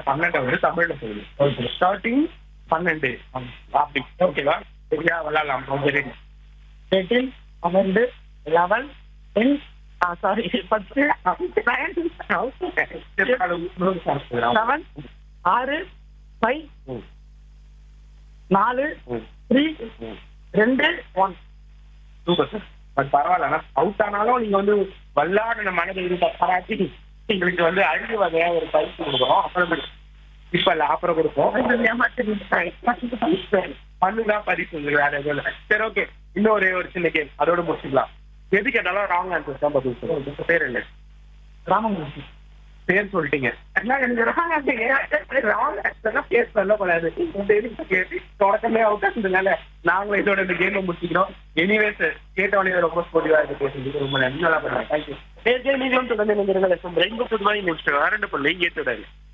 பன்னெண்டை வந்து தமிழ்ல சொல்லுது தேர்ட்டீன் பன்னெண்டு அப்படி ஓகேவா சரியா விளாடலாம் ரொம்ப ரெடி எயிட்டீன் பன்னெண்டு லெவன் டென் சாரி பத்து நைன் செவன் ஆறு ஃபைவ் நாலு த்ரீ ரெண்டு ஒன் சூப்பர் சார் பட் பரவாயில்ல ஆனா அவுட் ஆனாலும் நீங்க வந்து விளையாடின மனதை இருக்க பாராட்டி எங்களுக்கு வந்து அழிவு வகையா ஒரு பரிசு கொடுக்குறோம் அப்புறம் இப்ப இல்ல அப்புறம் கொடுப்போம் பண்ணுதான் பரிசு உங்களுக்கு வேற எதுவும் இல்லை சரி ஓகே இன்னும் ஒரே ஒரு சின்ன கேம் அதோட முடிச்சுக்கலாம் எது கேட்டாலும் ராங் ஆன்சர் தான் பதில் சொல்லுங்க உங்க பேர் என்ன ராமமூர்த்தி பேர் சொல்லிட்டீங்க என்ன எனக்கு wrong answer ஏன் wrong answer தான் பேர் சொல்லக்கூடாது தொடக்கமே அவுட் ஆனதுனால நாங்களும் இதோட இந்த கேம் முடிச்சுக்கிறோம் எனிவே சார் கேட்டவனே ரொம்ப ஸ்போர்ட்டிவா இருக்கு பேசுறதுக்கு ரொம்ப நன்றி நல்லா பண்ணுறேன் தேங்க்யூ நீங்களும் தொடர்ந்து ரெண்டு புதுவாய் முடிச்சுட்டு ரெண்டு பிள்ளை ஏற்றுடாரு